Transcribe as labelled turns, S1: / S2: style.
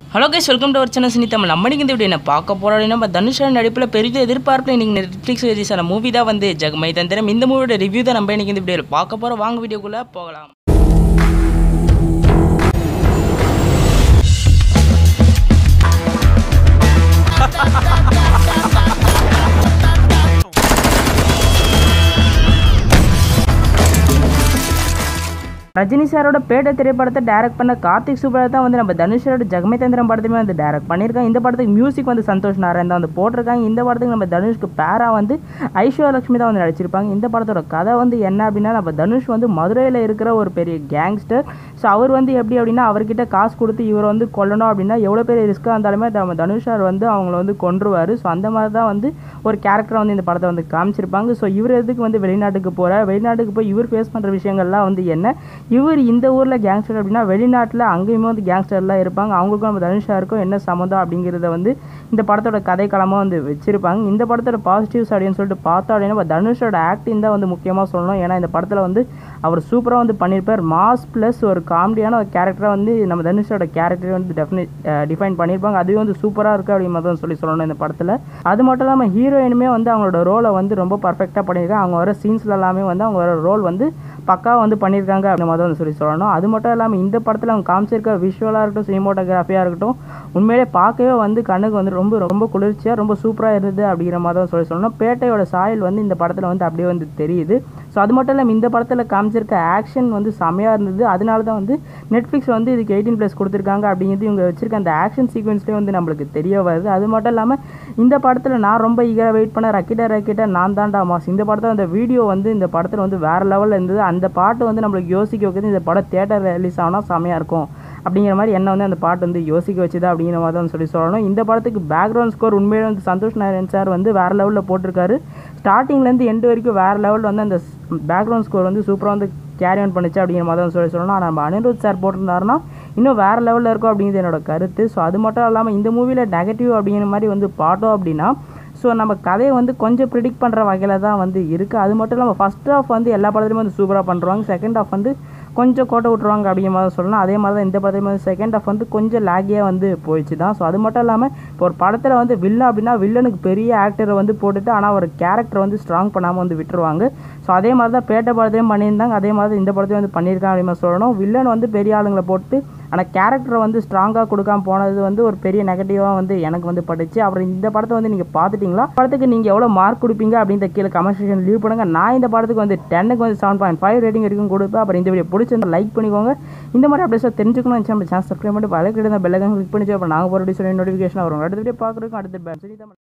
S1: hello guys welcome to our channel cine Tamil நம்ம இன்னைக்கு இந்த வீடியோ என்ன பார்க்க போகிறோம் நம்ம தனுஷா நடிப்பில் பெரிய எதிர்பார்ப்பில் இன்னைக்கு நெட்ஃப்ளிக்ஸ் ரிலீஸ் ஆன மூவி தான் வந்து ஜெகமை தந்திரம் இந்த மூவியோட ரிவ்யூ தான் நம்ம இன்னைக்கு இந்த வீடியோவில் பார்க்க போகிறோம் வாங்க வீடியோக்குள்ளே போகலாம் ரஜினி சாரோட பேட்டை திரைப்படத்தை டைரக்ட் பண்ண கார்த்திக் சுப்ராஜ் தான் வந்து நம்ம தனுஷரோட ஜெகமே தந்திரம் படத்தையுமே வந்து டைரக்ட் பண்ணியிருக்காங்க இந்த படத்துக்கு மியூசிக் வந்து சந்தோஷ் நாராயண் தான் வந்து போட்டிருக்காங்க இந்த படத்துக்கு நம்ம தனுஷ்க்கு பேரா வந்து ஐஸ்வர்யா லட்சுமி தான் வந்து நடிச்சிருப்பாங்க இந்த படத்தோட கதை வந்து என்ன அப்படின்னா நம்ம தனுஷ் வந்து மதுரையில் இருக்கிற ஒரு பெரிய கேங்ஸ்டர் ஸோ அவர் வந்து எப்படி அப்படின்னா அவர்கிட்ட காசு கொடுத்து இவர் வந்து கொல்லணும் அப்படின்னா எவ்வளோ பெரிய ரிஸ்க்காக இருந்தாலுமே நம்ம தனுஷ் சார் வந்து அவங்கள வந்து கொன்றுவார் ஸோ அந்த மாதிரி தான் வந்து ஒரு கேரக்டரை வந்து இந்த படத்தை வந்து காமிச்சிருப்பாங்க ஸோ இவர் எதுக்கு வந்து வெளிநாட்டுக்கு போகிறார் வெளிநாட்டுக்கு போய் இவர் ஃபேஸ் பண்ணுற விஷயங்கள்லாம் வந்து என்ன இவர் இந்த ஊரில் கேங்ஸ்டர் அப்படின்னா வெளிநாட்டில் அங்கேயுமே வந்து கேங்ஸ்டர்லாம் இருப்பாங்க அவங்களுக்கும் நம்ம தனுஷாருக்கும் என்ன சம்மந்தம் அப்படிங்கிறத வந்து இந்த படத்தோட கதைக்களமாக வந்து வச்சிருப்பாங்க இந்த படத்தோட பாசிட்டிவ்ஸ் அப்படின்னு சொல்லிட்டு பார்த்தோம் அப்படின்னா நம்ம தனுஷோட ஆக்டிங் தான் வந்து முக்கியமாக சொல்லணும் ஏன்னா இந்த படத்தில் வந்து அவர் சூப்பராக வந்து பண்ணியிருப்பார் மாஸ் ப்ளஸ் ஒரு காமெடியான ஒரு கேரக்டரை வந்து நம்ம தனுஷோட கேரக்டரை வந்து டெஃபினட் டிஃபைன் பண்ணியிருப்பாங்க அதுவே வந்து சூப்பராக இருக்குது அப்படிங்கிற தான் சொல்லி சொல்லணும் இந்த படத்தில் அது மட்டும் இல்லாமல் ஹீரோயினுமே வந்து அவங்களோட ரோலை வந்து ரொம்ப பர்ஃபெக்டாக பண்ணியிருக்காங்க அவங்க வர சீன்ஸ்ல எல்லாமே வந்து அவங்க வர ரோல் வந்து பக்காவாக வந்து பண்ணியிருக்காங்க அப்படின்ற மாதிரி வந்து சொல்லி சொல்லணும் அது மட்டும் இல்லாமல் இந்த படத்தில் அவங்க காமிச்சிருக்க விஷுவலாக இருக்கட்டும் சினிமோட்டோகிராஃபியாக இருக்கட்டும் உண்மையிலே பார்க்கவே வந்து கண்ணுக்கு வந்து ரொம்ப ரொம்ப குளிர்ச்சியாக ரொம்ப சூப்பராக இருந்தது அப்படிங்கிற மாதிரி தான் சொல்லி சொல்லணும் பேட்டையோட சாயல் வந்து இந்த படத்தில் வந்து அப்படியே வந்து தெரியுது ஸோ அது மட்டும் இல்லாமல் இந்த படத்தில் காமிச்சிருக்க ஆக்ஷன் வந்து செமையாக இருந்தது அதனால தான் வந்து நெட்ஃப்ளிக்ஸ் வந்து இதுக்கு எயிட்டீன் ப்ளஸ் கொடுத்துருக்காங்க அப்படிங்கிறது இவங்க வச்சிருக்க அந்த ஆக்ஷன் சீக்வன்ஸ்லேயே வந்து நம்மளுக்கு தெரிய வருது அது மட்டும் இல்லாமல் இந்த படத்தில் நான் ரொம்ப ஈகராக வெயிட் பண்ண ரக்கிட்ட ரக்கிட்ட நான் தான்டா மாஸ் இந்த படத்தில் அந்த வீடியோ வந்து இந்த படத்தில் வந்து வேறு லெவலில் இருந்தது அந்த பாட்டு வந்து நம்மளுக்கு யோசிக்க வைக்கிறது இந்த படம் தேட்டர் ரிலீஸ் ஆனால் செமையாக இருக்கும் அப்படிங்கிற மாதிரி என்ன வந்து அந்த பாட்டு வந்து யோசிக்க வச்சுது அப்படிங்கிற மாதிரி தான் சொல்லி சொல்லணும் இந்த படத்துக்கு பேக்ரவுண்ட் ஸ்கோர் உண்மையிலே வந்து சந்தோஷ் நாராயண் சார் வந்து வேறு லெவலில் போட்டிருக்காரு ஸ்டார்டிங்லேருந்து எண்டு வரைக்கும் வேறு லெவலில் வந்து அந்த பேக்ரவுண்ட் ஸ்கோர் வந்து சூப்பராக வந்து கேரி ஆன் பண்ணிச்சு அப்படிங்கிற மாதிரி தான் சொல்லி சொல்லணும் ஆனால் நம்ம அனிருத் சார் போட்டிருந்தாருன்னா இன்னும் வேறு லெவலில் இருக்கும் அப்படிங்கிறது என்னோட கருத்து ஸோ அது மட்டும் இல்லாமல் இந்த மூவியில் நெகட்டிவ் அப்படிங்கிற மாதிரி வந்து பார்த்தோம் அப்படின்னா ஸோ நம்ம கதையை வந்து கொஞ்சம் ப்ரிடிக்ட் பண்ணுற வகையில் தான் வந்து இருக்குது அது மட்டும் இல்லாமல் ஃபஸ்ட் ஆஃப் வந்து எல்லா படத்துலையுமே வந்து சூப்பராக பண்ணுறாங்க செகண்ட் ஆஃப் வந்து கொஞ்சம் கோட்டை விட்ருவாங்க அப்படிங்கிற மாதிரி சொல்லலாம் அதே மாதிரி தான் இந்த படத்துலையுமே வந்து செகண்ட் ஆஃப் வந்து கொஞ்சம் லேகியாக வந்து போயிடுச்சு தான் ஸோ அது மட்டும் இல்லாமல் இப்போ ஒரு படத்தில் வந்து வில்லன் அப்படின்னா வில்லனுக்கு பெரிய ஆக்டரை வந்து போட்டுட்டு ஆனால் ஒரு கேரக்டர் வந்து ஸ்ட்ராங் பண்ணாமல் வந்து விட்டுருவாங்க ஸோ அதே மாதிரி தான் பேட்டை படத்தையும் பண்ணியிருந்தாங்க அதே மாதிரி இந்த படத்தையும் வந்து பண்ணியிருக்காங்க அப்படின்னு மாதிரி சொல்லணும் வில்லன் வந்து பெரிய ஆளுங்களை போட்டு ஆனால் கேரக்டரை வந்து ஸ்ட்ராங்காக கொடுக்காம போனது வந்து ஒரு பெரிய நெகட்டிவாக வந்து எனக்கு வந்து பட்டுச்சு அப்புறம் இந்த படத்தை வந்து நீங்கள் பார்த்துட்டிங்களா படத்துக்கு நீங்கள் எவ்வளோ மார்க் கொடுப்பீங்க அப்படின்ற கீழே கமெண்ட் செக்ஷன் லீவ் பண்ணுங்க நான் இந்த படத்துக்கு வந்து டென்னுக்கு வந்து செவன் பாயிண்ட் ஃபைவ் ரேட்டிங் வரைக்கும் கொடுப்பேன் அப்புறம் இந்த வீடியோ பிடிச்சிருந்தா லைக் பண்ணிக்கோங்க இந்த மாதிரி அப்படியே தெரிஞ்சுக்கணும் நம்ம சேனல் சப்ஸ்கிரைப் பண்ணி பல கிட்ட பெல்லைக்கன் கிளிக் பண்ணி அப்புறம் நாங்கள் போகிற சொல்லி நோட்டிஃபிகேஷன் வரும் அடுத்த வீடியோ பார்க்குறதுக்கும் அடுத்த சரி